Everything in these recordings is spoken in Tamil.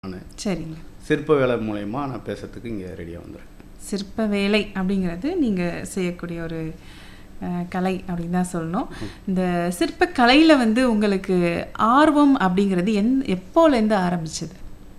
நான் சரிங்க சிற்ப வேலை மூலயமா நான் பேசுறதுக்கு இங்கே ரெடியாக வந்துடுறேன் சிற்ப வேலை அப்படிங்கிறது நீங்கள் செய்யக்கூடிய ஒரு அஹ், கலை அப்படின்னு தான் சொல்லணும் இந்த சிற்ப கலையில் வந்து உங்களுக்கு ஆர்வம் அப்படிங்கிறது எந் எப்போலேருந்து ஆரம்பிச்சது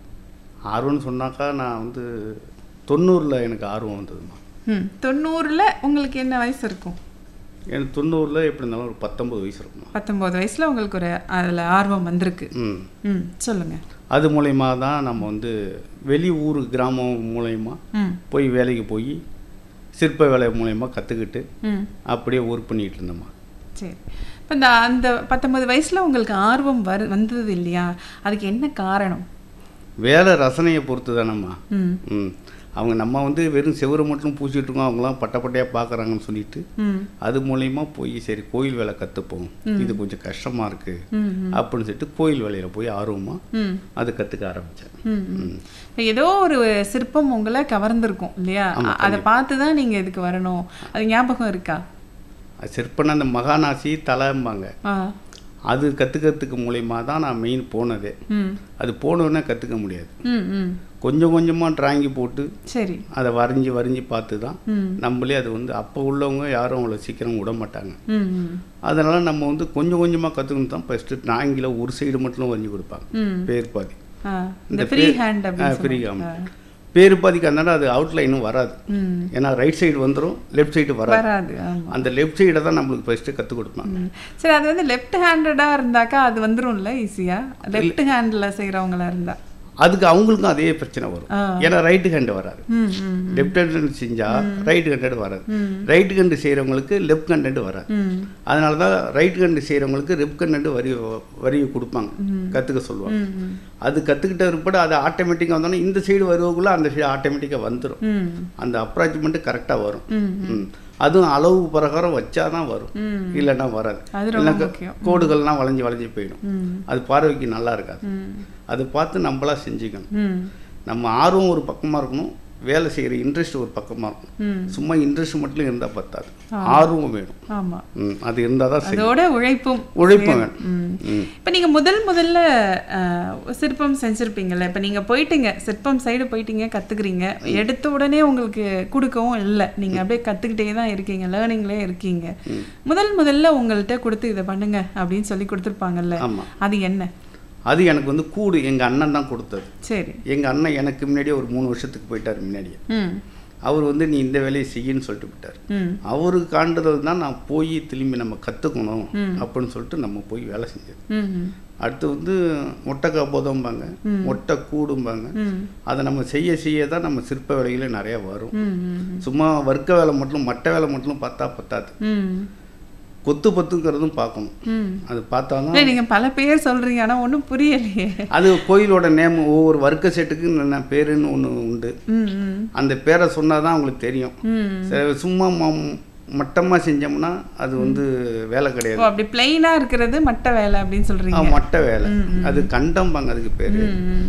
ஆர்வம்னு சொன்னாக்கா நான் வந்து தொண்ணூறில் எனக்கு ஆர்வம் வந்ததுமா ம் தொண்ணூறில் உங்களுக்கு என்ன வயசு இருக்கும் எனக்கு தொண்ணூறில் எப்படி இருந்தாலும் ஒரு பத்தொம்பது வயசு இருக்குமா பத்தொம்போது வயசில் உங்களுக்கு ஒரு அதில் ஆர்வம் வந்திருக்கு ம் ம் சொல்லுங்கள் அது மூலயமா தான் நம்ம வந்து வெளி ஊர் கிராமம் மூலயமா ம் போய் வேலைக்கு போய் சிற்ப வேலை மூலயமா கற்றுக்கிட்டு ம் அப்படியே ஒர்க் பண்ணிகிட்டு இருந்தேம்மா சரி இப்போ இந்த அந்த பத்தொன்பது வயசில் உங்களுக்கு ஆர்வம் வரு வந்தது இல்லையா அதுக்கு என்ன காரணம் வேலை ரசனையை பொறுத்து தானம்மா ம் ம் அவங்க நம்ம வந்து வெறும் செவரை மட்டும் பூசிட்டு இருக்கோம் அவங்களாம் பட்ட பட்டையாக பார்க்குறாங்கன்னு சொல்லிட்டு ம் அது மூலயமா போய் சரி கோயில் வேலை கற்றுப்போம் இது கொஞ்சம் கஷ்டமாக இருக்குது ம் அப்படின்னு சொல்லிட்டு கோயில் வேலையில் போய் ஆர்வமாக ம் அது கற்றுக்க ஆரம்பித்தேன் ம், ம். இப்ப ஏதோ ஒரு சிற்பம் உங்களை கவர்ந்திருக்கும் இல்லையா அதை பார்த்து தான் நீங்கள் இதுக்கு வரணும் அது ஞாபகம் இருக்கா அது சிற்பன அந்த மகாநாசி தலைம்பாங்க ஆ அது கற்றுக்கிறதுக்கு மூலயமா தான் நான் மெயின் போனதே ம் அது போனோடனே கற்றுக்க முடியாது ம் ம் கொஞ்சம் கொஞ்சமாக டிராயிங்கி போட்டு சரி அதை வரைஞ்சி வரைஞ்சி பார்த்து தான் ம் நம்மளே அது வந்து அப்போ உள்ளவங்க யாரும் அவ்வளோ சீக்கிரம் விட மாட்டாங்க ம் ம் அதனால் நம்ம வந்து கொஞ்சம் கொஞ்சமாக கற்றுக்கணும் தான் ஃபஸ்ட்டு டிராயிங்கில் ஒரு சைடு மட்டும் வரைஞ்சி கொடுப்பாங்க ம் பேர் பாதி ஆ இந்த ஃப்ரீ ஹேண்ட் அப்படின்னு ஃப்ரீ சொல்லுவாங்க. பேர் பாதிக்கு அதனால அது அவுட்லைனும் வராது ம் ஏன்னா ரைட் சைடு வந்துடும் லெஃப்ட் சைடு வராது வராது ஆமா அந்த லெஃப்ட் சைடை தான் நம்மளுக்கு ஃபஸ்ட்டு கற்றுக் கொடுப்பாங்க ம். சரி அது வந்து லெஃப்ட் ஹேண்டடாக இருந்தாக்கா அது வந்துரும்ல ஈஸியாக லெஃப்ட் ஹேண்டில் செய்கிறவங்களா இருந்தா அதுக்கு அவங்களுக்கும் அதே பிரச்சனை வரும் ஆ. ஏன்னா ரைட்டு ஹேண்டு வராது ம் ம் லெஃப்ட் ஹேண்டு செஞ்சால் ரைட் ஹேண்டட் வராது ம். ரைட் ஹேண்டு செய்கிறவங்களுக்கு லெஃப்ட் ஹேண்டட் வராது ம் அதனால தான் ரைட் ஹேண்டு செய்கிறவங்களுக்கு லெஃப்ட் ஹேண்டு வரி வரி கொடுப்பாங்க கற்றுக்க சொல்லுவாங்க ம் ம் அது கற்றுக்கிட்ட பிற்பாடு அது ஆட்டோமேட்டிக்காக வந்தோடனே இந்த சைடு வருவக்குள்ளே அந்த சைடு ஆட்டோமேட்டிக்காக வந்துடும் ம் அந்த அப்ராச்மெண்ட்டு கரெக்டாக வரும் ம் ம். அதுவும் அளவு பிரகாரம் வச்சா தான் வரும் ம். இல்லைன்னா வராது அது ரொம்ப இல்லைன்னா முக்கியம். கோடுகள்லாம் வளைஞ்சு வளைஞ்சு போயிடும் ம் அது பார்வைக்கு நல்லா இருக்காது ம் அது பார்த்து நம்மளா செஞ்சுக்கணும் ம் நம்ம ஆர்வம் ஒரு பக்கமாக இருக்கணும் வேலை செய்கிற இன்ட்ரெஸ்ட் ஒரு பக்கமாக இருக்கணும் ம் சும்மா இன்ட்ரெஸ்ட் மட்டும் இருந்தால் பத்தாது ஆர்வம் வேணும் ஆமா ம், அது இருந்தால் தான் சரி அதோட உழைப்பும் உழைப்பும் வேணும் ம் ம். இப்போ நீங்க முதல் முதல்ல அஹ், சிற்பம் செஞ்சிருப்பீங்கல்ல இப்போ நீங்க போயிட்டீங்க சிற்பம் சைடு போயிட்டீங்க கத்துக்கிறீங்க எடுத்த உடனே உங்களுக்கு கொடுக்கவும் இல்லை நீங்க அப்படியே கத்துக்கிட்டே தான் இருக்கீங்க லேர்னிங்லேயே இருக்கீங்க முதல் முதல்ல உங்கள்கிட்ட கொடுத்து இதை பண்ணுங்க அப்படின்னு சொல்லி கொடுத்துருப்பாங்கல்ல ஆமாம் அது என்ன அது எனக்கு வந்து கூடு எங்கள் அண்ணன் தான் கொடுத்தது சரி எங்கள் அண்ணன் எனக்கு முன்னாடியே ஒரு மூணு வருஷத்துக்கு போயிட்டார் முன்னாடியே ம் அவர் வந்து நீ இந்த வேலையை செய்யின்னு சொல்லிட்டு விட்டார் ம் அவருக்கு காண்டுதல் தான் நான் போய் திரும்பி நம்ம கற்றுக்கணும் அப்படின்னு சொல்லிட்டு நம்ம போய் வேலை செஞ்சது ம் ம் அடுத்து வந்து மொட்டைக்கா போதம்பாங்க மொட்டை கூடும்பாங்க ம் அதை நம்ம செய்ய செய்ய தான் நம்ம சிற்ப வேலைகளே நிறையா வரும் ம் ம் சும்மா வர்க்க வேலை மட்டும் மட்டை வேலை மட்டும் பார்த்தா பத்தாது ம் கொத்து பத்துங்கிறதும் பார்க்கணும் ம் அது பார்த்தா தான் இல்லை நீங்க பல பேர் சொல்றீங்க ஆனா ஒண்ணும் புரியலையே அது கோயிலோட நேம் ஒவ்வொரு வர்க்க செட்டுக்கு என்ன பேருன்னு ஒன்று உண்டு ம் ம் அந்த பேரை சொன்னால் தான் அவங்களுக்கு தெரியும் ம் சரி, சும்மா ம- மட்டமா செஞ்சோம்னா அது வந்து வேலை கிடையாது ஓ அப்படி பிளெயினா இருக்கிறது மட்ட வேலை அப்படின்னு ஆ, சொல்றீங்க மட்டை வேலை அது கண்டம்பாங்க அதுக்கு பேர் ம், ம்.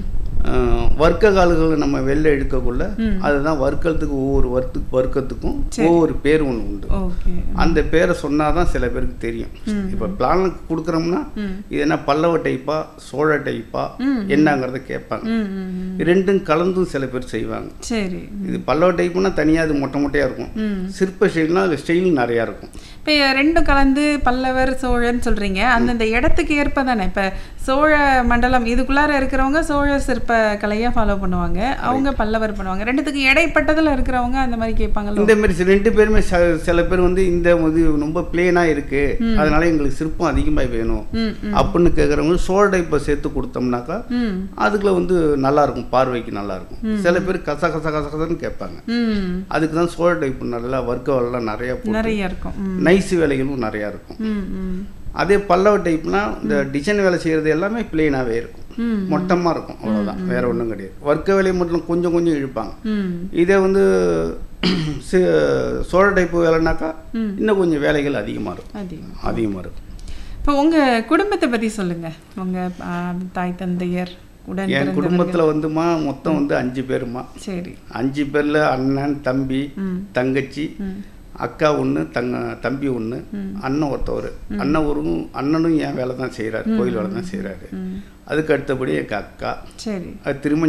வர்க்க கால்களை நம்ம வெளில எடுக்கக்குள்ள அதுதான் வர்க்கத்துக்கு ஒவ்வொரு வர்த்து வர்க்கத்துக்கும் ஒவ்வொரு பேர் ஒன்று உண்டு ஓகே அந்த பேரை சொன்னாதான் சில பேருக்கு தெரியும் இப்போ பிளானுக்கு கொடுக்குறோம்னா இது என்ன பல்லவ டைப்பா சோழ டைப்பா என்னங்கிறத கேட்பாங்க ம், ம், ம். ரெண்டும் கலந்தும் சில பேர் செய்வாங்க சரி இது பல்லவ டைப்புனா தனியாக அது மொட்டை மொட்டையாக இருக்கும் ம். சிற்ப ஸ்டைல்னா அது ஸ்டைல் நிறையா இருக்கும் இப்போ ரெண்டும் கலந்து பல்லவர் சோழன்னு சொல்றீங்க அந்தந்த இடத்துக்கு ஏற்ப தானே இப்போ சோழ மண்டலம் இதுக்குள்ளார இருக்கிறவங்க சோழ சிற்ப கலையா ஃபாலோ பண்ணுவாங்க அவங்க பல்லவர் பண்ணுவாங்க ரெண்டுத்துக்கு இடைப்பட்டதுல இருக்கிறவங்க அந்த மாதிரி கேட்பாங்கல்ல இந்த மாதிரி சில ரெண்டு பேருமே ச- சில பேர் வந்து இந்த இது ரொம்ப பிளேனாக இருக்கு அதனால எங்களுக்கு சிற்பம் அதிகமாக வேணும் ம் அப்படின்னு கேட்குறவங்க சோழ டைப்பை சேர்த்து கொடுத்தோம்னாக்கா ம் அதுக்குள்ள வந்து நல்லா இருக்கும் பார்வைக்கு நல்லா இருக்கும் சில பேர் கச கச கச கசன்னு கேட்பாங்க ம் அதுக்கு தான் சோழ டைப் நல்லா வர்க்க வேலைலாம் நிறையா போட்டு நிறைய இருக்கும் ம் நைஸ் வேலைகளும் நிறையா இருக்கும் ம் ம் அதே பல்லவ டைப்னா இந்த டிசைன் வேலை செய்கிறது எல்லாமே பிளெயினாகவே இருக்கும் ம். மொட்டமாக இருக்கும் அவ்வளோதான் வேற ஒன்றும் கிடையாது வர்க்க வேலையை மட்டும் கொஞ்சம் கொஞ்சம் இழுப்பாங்க ம் இதே வந்து சி- சோழ டைப்பு வேலைனாக்கா இன்னும் கொஞ்சம் வேலைகள் அதிகமாக இருக்கும் அதிகம் அதிகமாக இருக்கும் இப்போ உங்க குடும்பத்தை பத்தி சொல்லுங்க உங்க ஆ, தாய் தந்தையர் உடன் என் பிறந்தவர்கள். குடும்பத்தில் வந்துமா மொத்தம் வந்து அஞ்சு பேருமா சரி அஞ்சு பேரில் அண்ணன் தம்பி ம் தங்கச்சி ம் அக்கா ஒன்று தங்க தம்பி ஒன்று அண்ணன் ஒருத்தவர் அண்ணன் ஒரு அண்ணனும் என் வேலை தான் செய்கிறாரு கோயில் வேலை தான் செய்கிறாரு ம் அதுக்கு அடுத்தபடி எங்கள் அக்கா சரி அது திரும்ப